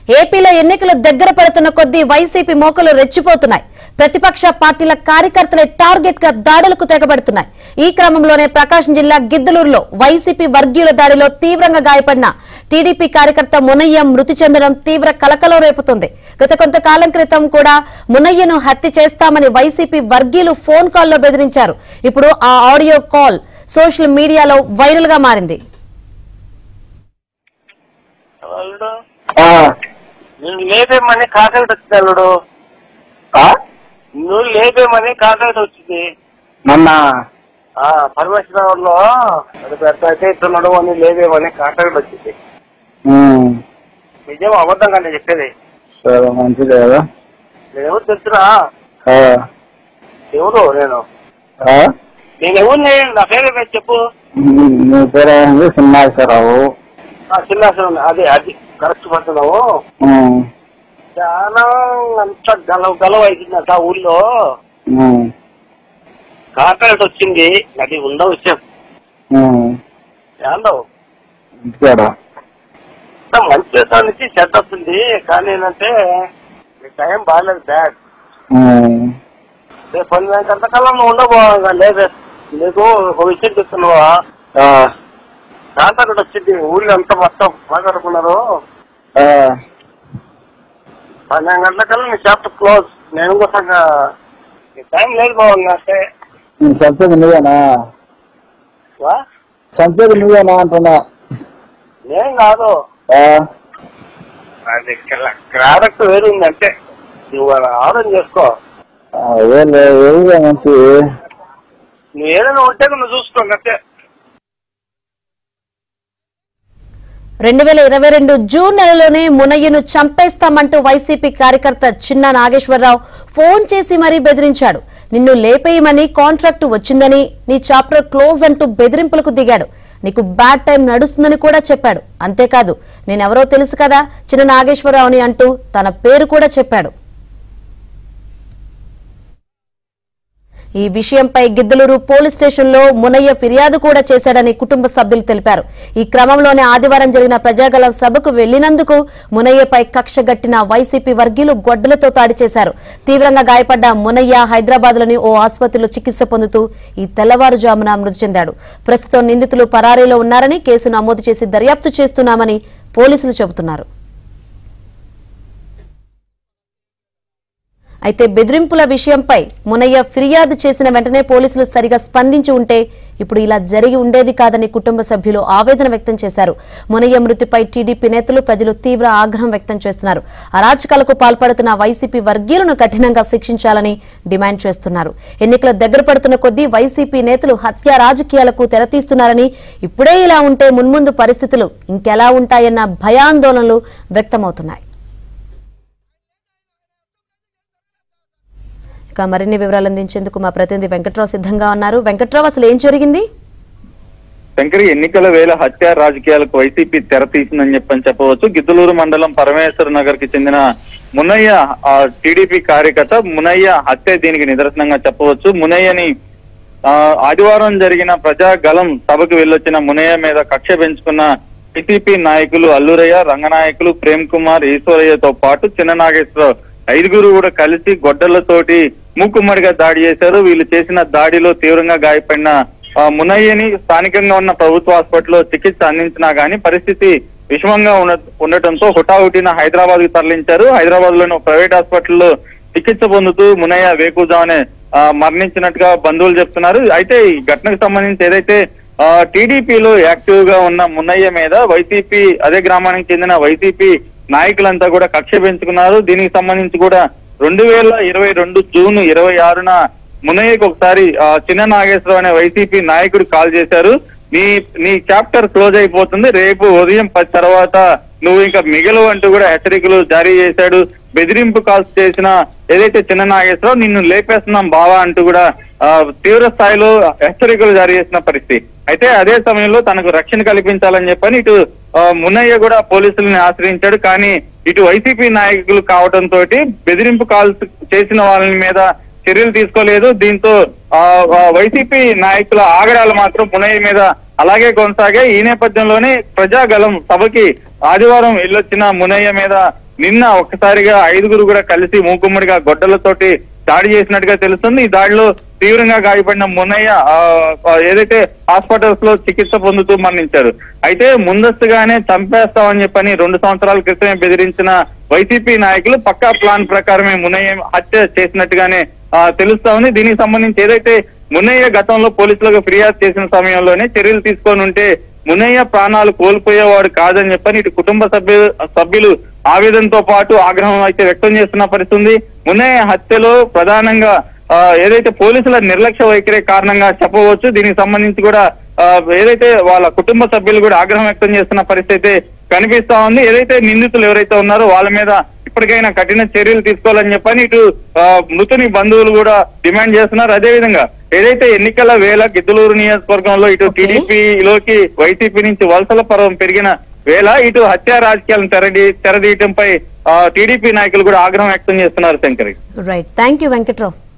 ఏపీలో ఎన్నికలు దగ్గర పడుతున్న కొద్దీ వైసీపీ మోకలు రెచ్చిపోతున్నాయి ప్రతిపక్ష పార్టీల కార్యకర్తలే టార్గెట్ గా దాడులకు తెగబడుతున్నాయి ఈ క్రమంలోనే ప్రకాశం జిల్లా గిద్దలూరులో వైసీపీ వర్గీయుల దాడిలో తీవ్రంగా గాయపడిన టీడీపీ కార్యకర్త మునయ్య మృతి చెందడం తీవ్ర కలకలం రేపుతుంది గత కొంతకాలం క్రితం కూడా మునయ్యను హత్య చేస్తామని వైసీపీ వర్గీయులు ఫోన్ కాల్లో బెదిరించారు ఇప్పుడు ఆ ఆడియో కాల్ సోషల్ మీడియాలో వైరల్ గా మారింది అల్లుడు ఆ, నువ్వు లేపేమని కాకరట వచ్చింది అల్లుడు ఆ? నువ్వు లేపేమని కాకరట వచ్చింది మొన్న ఆ పరమేశ్వరంలో అది పెద్ద అయితే ఇస్తున్నాడు అని లేవేమని కాకరట వచ్చింది ఉమ్, నిజం అబద్ధం కానీ చెప్పేది సరే మంచిది కదా నేను ఎవరు తెలుసురా ఆ, ఎవరు నేను ఆ? నేను ఎవరిని నా పేరు పేరు చెప్పు ఉమ్, నీ పేరు ఏంది సింహాసరావు ఆ చిన్న అసలు అదే అది కరెక్ట్ పడుతున్నావు ఉమ్, చాలా అంత గలవ గలవ అయిపోయిందంట ఊళ్ళో ఉమ్, కాకరట వచ్చింది అది ఉందా విషయం ఉమ్, ఏందవు ఇంటికాడ మంచి చేసానికి చెడ్డ వస్తుంది కానీ ఏంటంటే మీ టైం బాగాలేదు బ్యాడ్ ఉమ్, రేపు పన్నెండు గంటల కల్లా నువ్వు ఉండబో లేదు నీకు ఒక విషయం చెప్తున్నావా ఆ, దాంట్లో వచ్చింది ఊళ్ళో అంతా మొత్తం మాట్లాడుకున్నారు ఆ, పన్నెండు గంటల కల్లా నీ చాప్టర్ క్లోజ్ నేను కూడా నీ టైం లేదు బాగుంది అంటే నేను చంపేది నువ్వేనా వా? చంపేది నువ్వేనా అంటున్నా నేను కాదు ఆ, అది క్యారెక్ట్ వేరు ఉంది అంటే నువ్వు అలా ఆలోచన చేసుకో ఆ, ఏలే ఎవరుగా మంచి నువ్వు ఏదైనా ఉంటే నువ్వు చూసుకో అంతే రెండు వేల ఇరవై రెండు జూన్ నెలలోనే మునయ్యను చంపేస్తామంటూ వైసీపీ కార్యకర్త చిన్న నాగేశ్వరరావు ఫోన్ చేసి మరీ బెదిరించాడు నిన్ను లేపేయమని కాంట్రాక్ట్ వచ్చిందని నీ చాప్టర్ క్లోజ్ అంటూ బెదిరింపులకు దిగాడు నీకు బ్యాడ్ టైం నడుస్తుందని కూడా చెప్పాడు అంతేకాదు నేనెవరో తెలుసు కదా చిన్న నాగేశ్వరరావుని అంటూ తన పేరు కూడా చెప్పాడు ఈ విషయంపై గిద్దలూరు పోలీస్ స్టేషన్లో మునయ్య ఫిర్యాదు కూడా చేశాడని కుటుంబ సభ్యులు తెలిపారు ఈ క్రమంలోనే ఆదివారం జరిగిన ప్రజాగల సభకు వెళ్లినందుకు మునయ్యపై కక్ష గట్టిన వైసీపీ వర్గీయులు గొడ్డలతో దాడి చేశారు తీవ్రంగా గాయపడ్డ మునయ్య హైదరాబాద్లోని ఓ ఆసుపత్రిలో చికిత్స పొందుతూ ఈ తెల్లవారుజామున మృతి చెందాడు ప్రస్తుతం నిందితులు పరారీలో ఉన్నారని కేసు నమోదు చేసి దర్యాప్తు చేస్తున్నామని పోలీసులు చెబుతున్నారు అయితే బెదిరింపుల విషయంపై మునయ్య ఫిర్యాదు చేసిన వెంటనే పోలీసులు సరిగా స్పందించి ఉంటే ఇప్పుడు ఇలా జరిగి ఉండేది కాదని కుటుంబ సభ్యులు ఆవేదన వ్యక్తం చేశారు మునయ్య మృతిపై టీడీపీ నేతలు ప్రజలు తీవ్ర ఆగ్రహం వ్యక్తం చేస్తున్నారు అరాచకాలకు పాల్పడుతున్న వైసీపీ వర్గీయులను కఠినంగా శిక్షించాలని డిమాండ్ చేస్తున్నారు ఎన్నికలు దగ్గర పడుతున్న కొద్దీ వైసీపీ నేతలు హత్య రాజకీయాలకు తెరతీస్తున్నారని ఇప్పుడే ఇలా ఉంటే మున్ముందు పరిస్థితులు ఇంకెలా ఉంటాయన్న భయాందోళనలు వ్యక్తమవుతున్నాయి ఇక మరిన్ని వివరాలు అందించేందుకు మా ప్రతినిధి వెంకట్రావు సిద్ధంగా ఉన్నారు వెంకట్రావు అసలు ఏం జరిగింది శంకరి ఎన్నికల వేళ హత్య రాజకీయాలకు వైసీపీ తెర తీసిందని చెప్పని చెప్పవచ్చు గిద్దలూరు మండలం పరమేశ్వర నగర్ కి చెందిన మునయ్య ఆ, టీడీపీ కార్యకర్త మునయ్య హత్య దీనికి నిదర్శనంగా చెప్పవచ్చు మునయ్యని ఆ, ఆదివారం జరిగిన ప్రజాగలం సభకు వెళ్ళొచ్చిన మునయ్య మీద కక్ష పెంచుకున్న టీడీపీ నాయకులు అల్లురయ్య రంగనాయకులు ప్రేమ్ కుమార్ ఈశ్వరయ్యతో పాటు చిన్న నాగేశ్వరరావు ఐదుగురు కూడా కలిసి గొడ్డలతోటి మూకుమ్మడిగా దాడి చేశారు వీళ్ళు చేసిన దాడిలో తీవ్రంగా గాయపడిన ఆ, మునయ్యని స్థానికంగా ఉన్న ప్రభుత్వ హాస్పిటల్లో చికిత్స అందించినా గానీ పరిస్థితి విషమంగా ఉన్న ఉండటంతో హుటాహుటిన హైదరాబాద్ కి తరలించారు హైదరాబాద్ లోని ఒక ప్రైవేట్ హాస్పిటల్లో చికిత్స పొందుతూ మునయ్య వేకుజానే ఆ, మరణించినట్టుగా బంధువులు చెప్తున్నారు అయితే ఈ ఘటనకు సంబంధించి ఏదైతే టీడీపీలో యాక్టివ్ గా ఉన్న మున్నయ్య మీద వైసీపీ అదే గ్రామానికి చెందిన వైసీపీ నాయకులంతా కూడా కక్ష పెంచుకున్నారు దీనికి సంబంధించి కూడా రెండు వేల ఇరవై రెండు జూన్ ఇరవై ఆరున మునయ్యకు ఒకసారి ఆ, చిన్న నాగేశ్వరరావు అనే వైసీపీ నాయకుడు కాల్ చేశారు నీ నీ చాప్టర్ క్లోజ్ అయిపోతుంది రేపు ఉదయం పది తర్వాత నువ్వు ఇంకా మిగలవు అంటూ కూడా హెచ్చరికలు జారీ చేశాడు బెదిరింపు కాల్స్ చేసిన ఏదైతే చిన్న నాగేశ్వరరావు నిన్ను లేపేస్తున్నాం బావా అంటూ కూడా ఆ, తీవ్ర స్థాయిలో హెచ్చరికలు జారీ చేసిన పరిస్థితి అయితే అదే సమయంలో తనకు రక్షణ కల్పించాలని చెప్పని ఇటు ఆ, మున్నయ్య కూడా పోలీసుల్ని ఆశ్రయించాడు కానీ ఇటు వైసీపీ నాయకులు కావడంతో బెదిరింపు కాల్స్ చేసిన వాళ్ళ మీద చర్యలు తీసుకోలేదు దీంతో ఆ, ఆ, వైసీపీ నాయకుల ఆగడాలు మాత్రం మునయ్య మీద అలాగే కొనసాగాయి ఈ నేపథ్యంలోనే ప్రజాగలం సభకి ఆదివారం వెళ్ళొచ్చిన మునయ్య మీద నిన్న ఒక్కసారిగా ఐదుగురు కూడా కలిసి మూకుమ్మడిగా గొడ్డలతోటి దాడి చేసినట్టుగా తెలుస్తుంది ఈ దాడిలో తీవ్రంగా గాయపడిన మున్నయ్య ఆ, ఆ, ఏదైతే హాస్పిటల్స్ లో చికిత్స పొందుతూ మరణించారు అయితే ముందస్తుగానే చంపేస్తామని చెప్పని రెండు సంవత్సరాల క్రితమే బెదిరించిన వైసీపీ నాయకులు పక్కా ప్లాన్ ప్రకారమే మున్నయ్య హత్య చేసినట్టుగానే ఆ, తెలుస్తా ఉంది దీనికి సంబంధించి ఏదైతే మున్నయ్య గతంలో పోలీసులకు ఫిర్యాదు చేసిన సమయంలోనే చర్యలు తీసుకొని ఉంటే మునయ్య ప్రాణాలు కోల్పోయేవాడు కాదని చెప్పని ఇటు కుటుంబ సభ్యులు సభ్యులు ఆవేదనతో పాటు ఆగ్రహం అయితే వ్యక్తం చేస్తున్న పరిస్థితి ఉంది మునయ్య హత్యలో ప్రధానంగా ఆ, ఏదైతే పోలీసుల నిర్లక్ష్య వైఖరి కారణంగా చెప్పవచ్చు దీనికి సంబంధించి కూడా ఆ, ఏదైతే వాళ్ళ కుటుంబ సభ్యులు కూడా ఆగ్రహం వ్యక్తం చేస్తున్న పరిస్థితి అయితే కనిపిస్తా ఉంది ఏదైతే నిందితులు ఎవరైతే ఉన్నారో వాళ్ళ మీద ఇప్పటికైనా కఠిన చర్యలు తీసుకోవాలని చెప్పని ఇటు ఆ, మృతుని బంధువులు కూడా డిమాండ్ చేస్తున్నారు అదే విధంగా ఏదైతే ఎన్నికల వేళ గిద్దలూరు నియోజకవర్గంలో ఇటు Okay. టీడీపీలోకి వైసీపీ నుంచి వలసల పర్వం పెరిగిన వేళ ఇటు హత్యా రాజకీయాలను తెరడి తెరదీయటంపై టీడీపీ నాయకులు కూడా ఆగ్రహం వ్యక్తం చేస్తున్నారు Shankari right thank you Venkatrao